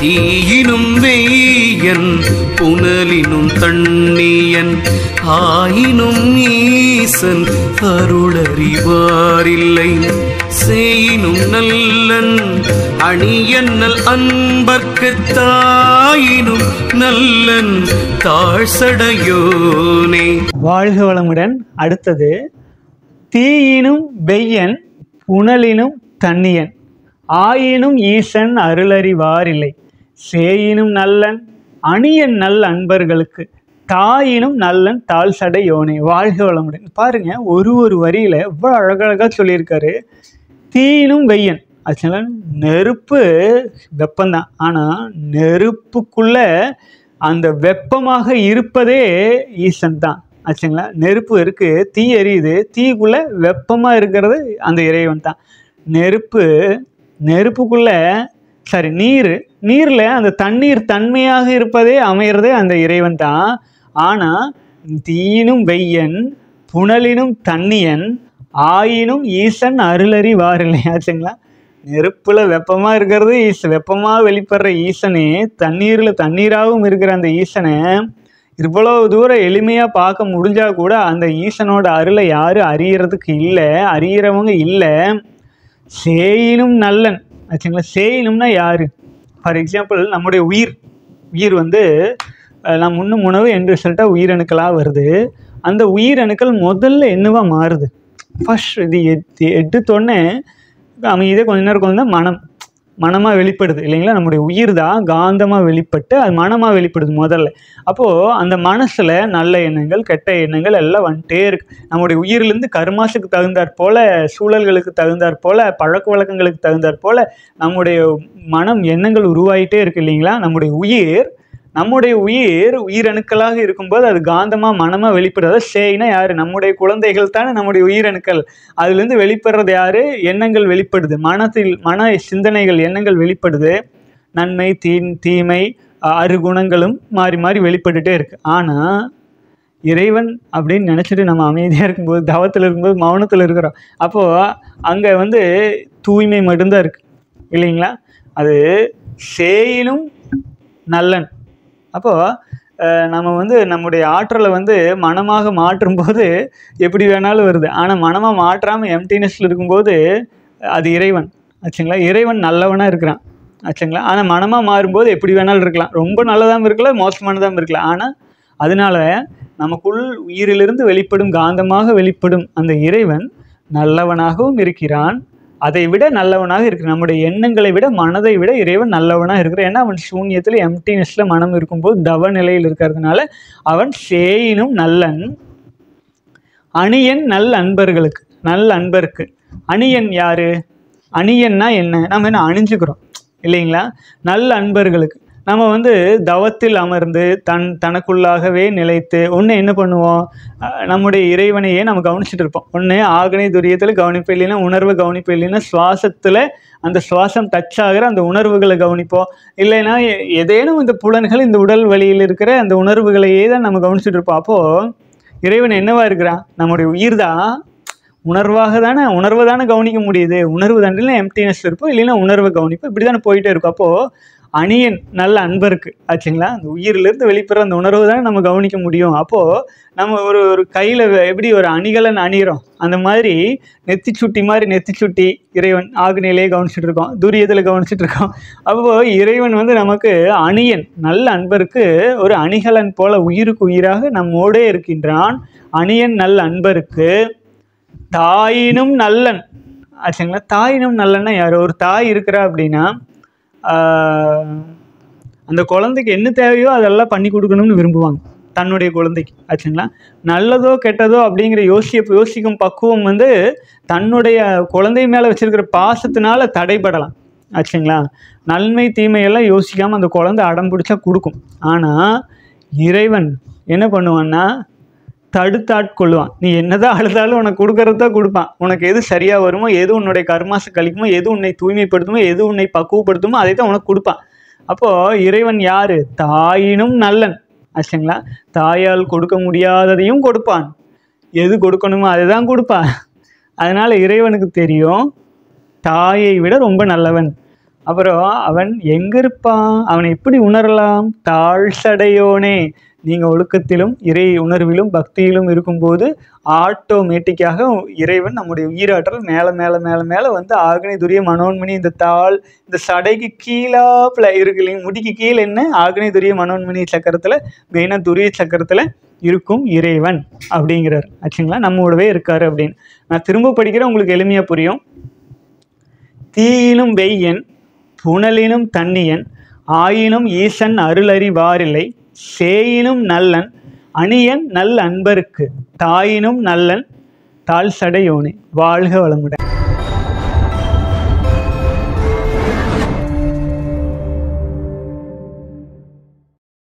தீயினும் வெய்யன் புனலினும் தண்ணியன் ஆயினும் ஈசன் அருளறிவாரில்லை சேயினும் நல்லன் அணியன் நல் அன்பர்க்கு தாயினும் நல்லன் தாழ்சடையோனே வாழ்க வளமுடன் அடுத்தது தீயினும் வெய்யன் புனலினும் தண்ணியன் ஆயினும் ஈசன் அருளறிவாரில்லை சேயினும் நல்லன் அணியன் நல் அன்பர்களுக்கு தாயினும் நல்லன் தாழ் சடையோனே வாழ்க வளமுடன் பாருங்க ஒரு ஒரு வரியில எவ்வளோ அழகழகா சொல்லியிருக்காரு தீயினும் வெய்யன் ஆக்சுவலாக நெருப்பு வெப்பம்தான் ஆனால் நெருப்புக்குள்ள அந்த வெப்பமாக இருப்பதே ஈசன் தான் ஆச்சுங்களா நெருப்பு இருக்கு தீ எரியுது தீக்குள்ள வெப்பமாக இருக்கிறது அந்த இறைவன் தான் நெருப்பு நெருப்புக்குள்ள சாரி நீர் நீரில் அந்த தண்ணீர் தன்மையாக இருப்பதே அமையிறதே அந்த இறைவன் தான் ஆனால் தீயினும் வெய்யன் புனலினும் தண்ணியன் ஆயினும் ஈசன் அருளறி வாரில்லை ஆச்சுங்களா நெருப்புல வெப்பமா இருக்கிறது ஈச வெப்பமா வெளிப்படுற ஈசனே தண்ணீர்ல தண்ணீராகவும் இருக்கிற அந்த ஈசனை இவ்வளவு தூரம் எளிமையா பார்க்க முடிஞ்சா கூட அந்த ஈசனோட அருளை யாரும் அறியறதுக்கு இல்லை அறியறவங்க இல்லை சேயினும் நல்லன் ஆச்சுங்களா சேயினும்னா யாரு ஃபார் எக்ஸாம்பிள் நம்முடைய உயிர் உயிர் வந்து அஹ், நாம் உண்ணும் உணவு என்று சொல்லிட்டா உயிரணுக்களாக வருது அந்த உயிரணுக்கள் முதல்ல என்னவா மாறுது ஃபர்ஸ்ட் இது எட்டு எடுத்தோடனே அமைதியே கொஞ்ச நேரம் கொஞ்ச நேரம் மனம் மனமாக வெளிப்படுது இல்லைங்களா நம்முடைய உயிர் தான் காந்தமாக வெளிப்பட்டு அது மனமாக வெளிப்படுது முதல்ல அப்போது அந்த மனசில் நல்ல எண்ணங்கள் கெட்ட எண்ணங்கள் எல்லாம் வந்துட்டே இருக்கு நம்முடைய உயிரிலேருந்து கருமாசுக்கு தகுந்தாற் போல சூழல்களுக்கு தகுந்தாற் போல பழக்க வழக்கங்களுக்கு தகுந்தாற் போல நம்முடைய மனம் எண்ணங்கள் உருவாயிட்டே இருக்கு இல்லைங்களா நம்முடைய உயிர் நம்முடைய உயிர் உயிரணுக்களாக இருக்கும்போது அது காந்தமாக மனமாக வெளிப்படுது அதாவது சேய்னா யார் நம்முடைய குழந்தைகள் தானே நம்முடைய உயிரணுக்கள் அதுலேருந்து வெளிப்படுறது யார் எண்ணங்கள் வெளிப்படுது மனத்தில் மன சிந்தனைகள் எண்ணங்கள் வெளிப்படுது நன்மை தீ தீமை அஹ், அறுகுணங்களும் மாறி மாறி வெளிப்பட்டுட்டே இருக்கு ஆனால் இறைவன் அப்படின்னு நினச்சிட்டு நம்ம அமைதியாக இருக்கும்போது தவத்தில் இருக்கும்போது மௌனத்தில் இருக்கிறோம் அப்போது அங்கே வந்து தூய்மை மட்டும்தான் இருக்குது இல்லைங்களா அது சேயினும் நல்லன் அப்போது நம்ம வந்து நம்முடைய ஆற்றலை வந்து மனமாக மாற்றும் போது எப்படி வேணாலும் வருது ஆனால் மனமாக மாற்றாமல் எம்டினஸில் இருக்கும்போது அது இறைவன் ஆச்சுங்களா இறைவன் நல்லவனாக இருக்கிறான் ஆச்சுங்களா ஆனால் மனமாக மாறும்போது எப்படி வேணாலும் இருக்கலாம் ரொம்ப நல்லதாகவும் இருக்கலாம் மோசமானதாகவும் இருக்கலாம் ஆனால் அதனால நமக்குள் உயிரிலிருந்து வெளிப்படும் காந்தமாக வெளிப்படும் அந்த இறைவன் நல்லவனாகவும் இருக்கிறான் அதை விட நல்லவனாக இருக்கு நம்முடைய எண்ணங்களை விட மனதை விட இறைவன் நல்லவனாக இருக்கிறான் ஏன்னா அவன் சூன்யத்தில் எம்டினஸில் மனம் இருக்கும்போது தவ நிலையில் இருக்கிறதுனால அவன் சேயினும் நல்லன் அணியன் நல் அன்பர்களுக்கு நல் அன்பருக்கு அணியன் யாரு அணியன்னா என்ன நம்ம என்ன அணிஞ்சுக்கிறோம் இல்லைங்களா நல்ல அன்பர்களுக்கு நம்ம வந்து தவத்தில் அமர்ந்து தன் தனக்குள்ளாகவே நிலைத்து ஒன்று என்ன பண்ணுவோம் அஹ் நம்முடைய இறைவனையே நம்ம கவனிச்சுட்டு இருப்போம் ஒன்று ஆகனை துரியத்தில் கவனிப்பு இல்லைன்னா உணர்வு கவனிப்பு இல்லைன்னா சுவாசத்தில் அந்த சுவாசம் டச் ஆகிற அந்த உணர்வுகளை கவனிப்போம் இல்லைன்னா எ- ஏதேனும் இந்த புலன்கள் இந்த உடல் வழியில் இருக்கிற அந்த உணர்வுகளையே தான் நம்ம கவனிச்சுட்டு இருப்போம் அப்போது இறைவன் என்னவா இருக்கிறான் நம்முடைய உயிர் தான் உணர்வாக தானே உணர்வை தானே கவனிக்க முடியுது உணர்வு தானே எம்டினஸ் இருப்போம் இல்லைன்னா உணர்வை கவனிப்போம் இப்படி தானே போயிட்டே இருக்கும் அப்போது அணியன் நல்ல அன்பருக்கு ஆச்சுங்களா அந்த உயிரிலிருந்து வெளிப்படுற அந்த உணர்வு தானே நம்ம கவனிக்க முடியும் அப்போது நம்ம ஒரு ஒரு கையில் எப்படி ஒரு அணிகலன் அணிகிறோம் அந்த மாதிரி நெத்தி சுட்டி மாதிரி நெத்தி சுட்டி இறைவன் ஆகுநிலையே கவனிச்சுட்டு இருக்கோம் துரியத்தில் கவனிச்சுட்டு இருக்கோம் அப்போது இறைவன் வந்து நமக்கு அணியன் நல்ல அன்பருக்கு ஒரு அணிகலன் போல உயிருக்கு உயிராக நம்மோடே இருக்கின்றான் அணியன் நல்ல அன்பருக்கு தாயினும் நல்லன் ஆச்சுங்களா தாயினும் நல்லன்னா யார் ஒரு தாய் இருக்கிறா அப்படின்னா ஆஹ், அந்த குழந்தைக்கு என்ன தேவையோ அதெல்லாம் பண்ணி கொடுக்கணும்னு விரும்புவாங்க தன்னுடைய குழந்தைக்கு ஆச்சுங்களா நல்லதோ கெட்டதோ அப்படிங்கிற யோசிய யோசிக்கும் பக்குவம் வந்து தன்னுடைய குழந்தை மேலே வச்சிருக்கிற பாசத்தினால தடைபடலாம் ஆச்சுங்களா நன்மை தீமையெல்லாம் யோசிக்காமல் அந்த குழந்தை அடம் பிடிச்சா கொடுக்கும் ஆனால் இறைவன் என்ன பண்ணுவான்னா தடுத்தாட்கொள்வான் நீ என்னதான் அழுதாலும் உனக்கு கொடுக்கறது தான் கொடுப்பான் உனக்கு எது சரியாக வருமோ எது உன்னுடைய கர்மாசை கழிக்குமோ எது உன்னை தூய்மைப்படுத்துமோ எது உன்னை பக்குவப்படுத்துமோ அதை தான் உனக்கு கொடுப்பான் அப்போது இறைவன் யார் தாயினும் நல்லன் ஆச்சுங்களா தாயால் கொடுக்க முடியாததையும் கொடுப்பான் எது கொடுக்கணுமோ அதை தான் கொடுப்பான் அதனால் இறைவனுக்கு தெரியும் தாயை விட ரொம்ப நல்லவன் அப்புறம் அவன் எங்கே இருப்பான் அவனை எப்படி உணரலாம் தாழ் சடையோனே நீங்கள் ஒழுக்கத்திலும் இறை உணர்விலும் பக்தியிலும் இருக்கும்போது ஆட்டோமேட்டிக்காக இறைவன் நம்முடைய உயிராற்றல் மேலே மேலே மேலே மேலே வந்து ஆக்னி துரிய மனோன்மணி இந்த தாள் இந்த சடைக்கு கீழாப்புல இருக்கு இல்லைங்க முடிக்கு கீழே என்ன ஆக்னி துரிய மனோன்மணி சக்கரத்தில் மெயினாக துரிய சக்கரத்தில் இருக்கும் இறைவன் அப்படிங்கிறார் ஆச்சுங்களா நம்மோடவே இருக்காரு அப்படின்னு நான் திரும்ப படிக்கிறேன் உங்களுக்கு எளிமையாக புரியும் தீயினும் வெய்யன் புனலினும் தண்ணியன் ஆயினும் ஈசன் அருளறிவாரில்லை சேயினும் நல்லன் அணியன் நல் அன்பருக்கு தாயினும் நல்லன் தாழ் சடையோனே வாழ்க வளமுடன்